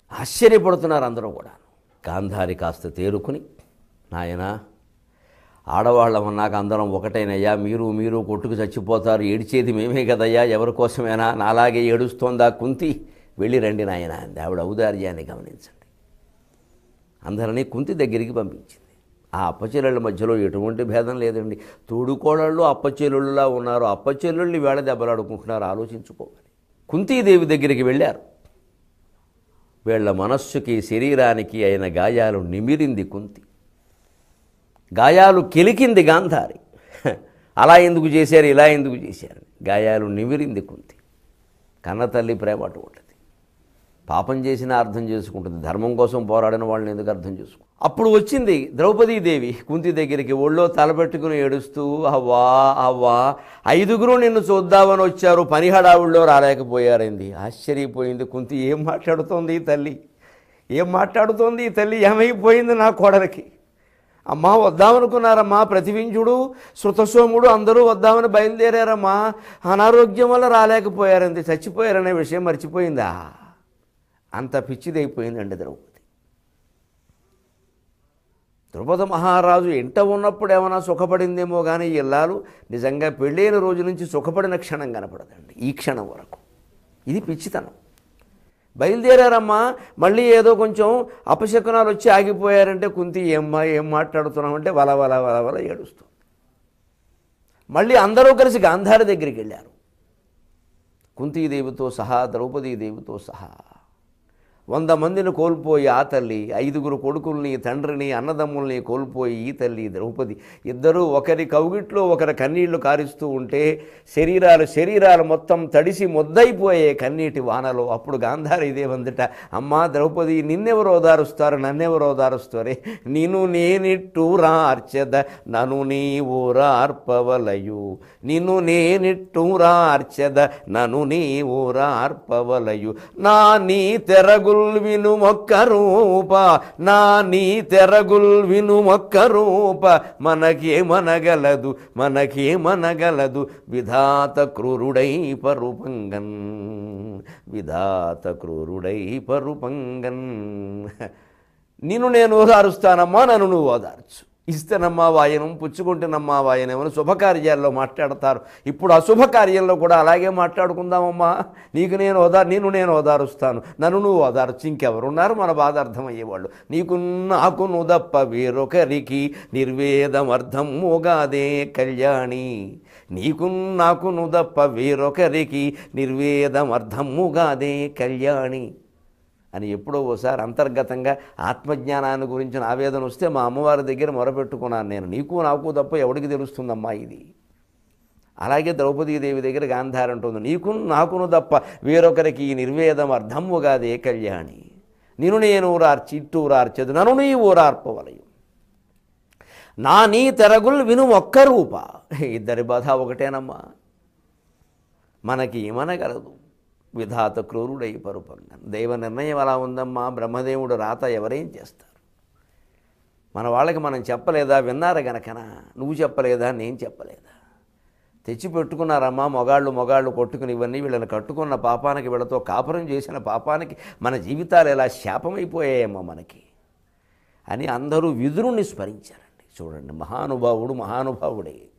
ఆశ్చర్యపడుతున్నారు అందరూ కూడా గాంధారి కాస్త తేరుకుని నాయనా ఆడవాళ్ళమన్నాక అందరం ఒకటేనయ్యా మీరు మీరు కొట్టుకు చచ్చిపోతారు ఏడిచేది మేమే కదయ్యా ఎవరి కోసమేనా నాలాగే ఏడుస్తోందా కుంతి వెళ్ళి రండి నాయన అంది ఆవిడ ఔదార్యాన్ని గమనించండి అందరినీ కుంతి దగ్గరికి పంపించింది ఆ అప్పచెల్లెళ్ళ మధ్యలో ఎటువంటి భేదం లేదండి తోడుకోడళ్ళు అప్పచెల్లుళ్ళలా ఉన్నారు అప్పచెల్లుళ్ళు వేళ దెబ్బలాడుకుంటున్నారు ఆలోచించుకోవాలి కుంతీదేవి దగ్గరికి వెళ్ళారు వీళ్ళ మనస్సుకి శరీరానికి అయిన గాయాలు నిమిరింది కుంతి గాయాలు కెలికింది గాంధారి అలా ఎందుకు చేశారు ఇలా ఎందుకు చేశారు గాయాలు నిమిరింది కుంతి కన్నతల్లి ప్రేమ అటువంటిది పాపం చేసినా అర్థం చేసుకుంటుంది ధర్మం కోసం పోరాడిన వాళ్ళని ఎందుకు అర్థం చేసుకుంటుంది అప్పుడు వచ్చింది ద్రౌపదీదేవి కుంతి దగ్గరికి ఒళ్ళో తలపెట్టుకుని ఏడుస్తూ అవ్వా అవ్వా ఐదుగురు నిన్ను చూద్దామని వచ్చారు పని హడావుల్లో రాలేకపోయారైంది ఆశ్చర్యపోయింది కుంతి ఏం మాట్లాడుతోంది ఈ తల్లి ఏం మాట్లాడుతోంది ఈ తల్లి ఏమైపోయింది నా కోడలికి అమ్మా వద్దామనుకున్నారమ్మా ప్రతివింజుడు శృతసోముడు అందరూ వద్దామని బయలుదేరారమ్మా అనారోగ్యం వల్ల రాలేకపోయారంది చచ్చిపోయారనే విషయం మర్చిపోయిందా అంత పిచ్చిదైపోయిందండి ద్రౌపది ద్రుపద మహారాజు ఇంట ఉన్నప్పుడు ఏమైనా సుఖపడిందేమో కానీ ఈ ఇల్లాలు నిజంగా పెళ్ళైన రోజు నుంచి సుఖపడిన క్షణం కనపడదండి ఈ క్షణం వరకు ఇది పిచ్చితనం బయలుదేరారమ్మా మళ్ళీ ఏదో కొంచెం అపశకునాలు వచ్చి ఆగిపోయారంటే కుంతి ఏమ్మా ఏం మాట్లాడుతున్నామంటే వల వల వల వల ఏడుస్తుంది మళ్ళీ అందరూ కలిసి గాంధారి దగ్గరికి వెళ్ళారు కుంతీదేవితో సహా ద్రౌపదీదేవితో సహా వంద మందిని కోల్పోయి ఆ తల్లి ఐదుగురు కొడుకుల్ని తండ్రిని అన్నదమ్ముల్ని కోల్పోయి ఈ తల్లి ద్రౌపది ఇద్దరూ ఒకరి కౌగిట్లో ఒకరి కన్నీళ్లు కారుస్తూ ఉంటే శరీరాలు శరీరాలు మొత్తం తడిసి ముద్దయిపోయే కన్నీటి వానలో అప్పుడు గాంధారి ఇదేమందిట అమ్మా ద్రౌపది నిన్నెవరు ఓదారుస్తారు నన్నెవరు ఓదారుస్తారే నిన్ను నేనిట్టూరా అర్చద నను నీవు రార్పవలయు నిన్ను నేనిట్టూరా అర్చద నను నీవు రార్పవలయు నా నీ తెరగుల్ విను మొక్క రూప నా నీ తెరగుల్ విను మొక్క రూప మనకేమనగలదు మనకేమనగలదు విధాత క్రూరుడై పరుపంగన్ విధాత క్రూరుడై పరుపంగన్ నిన్ను నేను ఓదారుస్తానమ్మా నన్ను నువ్వు ఓదార్చు ఇస్తేనమ్మా వాయనం పుచ్చుకుంటేనమ్మా వాయనం అని శుభకార్యాల్లో మాట్లాడతారు ఇప్పుడు అశుభకార్యంలో కూడా అలాగే మాట్లాడుకుందామమ్మా నీకు నేను ఓదార్ నేను నేను ఓదారుస్తాను నన్ను నువ్వు ఓదార్చు ఇంకెవరున్నారు మన బాధ అర్థమయ్యేవాళ్ళు నీకు నాకు నుదప్ప వేరొకరికి నిర్వేదమర్థం మోగాదే కళ్యాణి నీకు నాకు నుదప్ప వేరొకరికి నిర్వేదమర్థముగాదే కళ్యాణి అని ఎప్పుడో ఓసారి అంతర్గతంగా ఆత్మజ్ఞానాన్ని గురించిన ఆవేదన వస్తే మా అమ్మవారి దగ్గర మొరపెట్టుకున్నాను నేను నీకు నాకు తప్ప ఎవడికి తెలుస్తుందమ్మా ఇది అలాగే ద్రౌపదీదేవి దగ్గర గాంధారి అంటుంది నీకు నాకును తప్ప వేరొకరికి ఈ నిర్వేదం అర్థముగాదే కళ్యాణి నిన్ను నేను ఊరార్చి ఇట్టు ఊరార్చదు నన్ను నీ ఊరార్పవలయం నా నీ తెరగుల్ విను ఒక్క రూప ఇద్దరి బాధ ఒకటేనమ్మా మనకి ఏమనగలదు విధాత క్రూరుడై పరుపంగన్ దైవ నిర్ణయం అలా ఉందమ్మా బ్రహ్మదేవుడు రాత ఎవరేం చేస్తారు మన వాళ్ళకి మనం చెప్పలేదా విన్నారా గనకనా నువ్వు చెప్పలేదా నేను చెప్పలేదా తెచ్చి పెట్టుకున్నారమ్మా మొగాళ్ళు మొగాళ్ళు కొట్టుకుని ఇవన్నీ వీళ్ళని కట్టుకున్న పాపానికి వీళ్ళతో కాపురం చేసిన పాపానికి మన జీవితాలు ఎలా శాపమైపోయాయమ్మా మనకి అని అందరూ విదురుణ్ణి స్మరించారండి చూడండి మహానుభావుడు మహానుభావుడే